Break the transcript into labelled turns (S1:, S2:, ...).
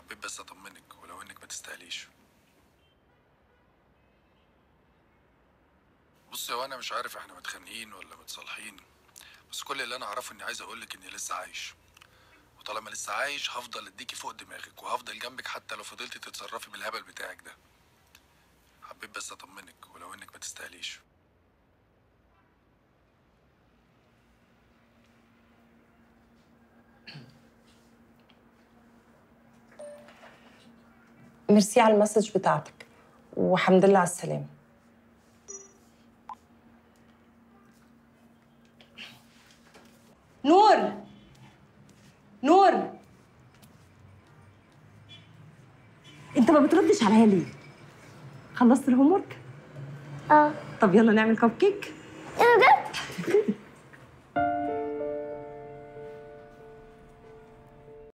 S1: حبيت بس اطمنك ولو انك ما تستاهليش بصي هو انا مش عارف احنا متخانقين ولا متصالحين بس كل اللي انا اعرفه اني عايز اقولك اني لسه عايش وطالما لسه عايش هفضل اديكي فوق دماغك وهفضل جنبك حتى لو فضلتي تتصرفي بالهبل بتاعك ده حبيت بس اطمنك ولو انك ما تستاهليش
S2: ميرسي على المسج بتاعتك وحمد لله على السلامة نور نور انت ما بتردش عليا ليه؟ خلصت الهوم ورك؟
S3: اه
S2: طب يلا نعمل كب كيك
S3: ايه ده بجد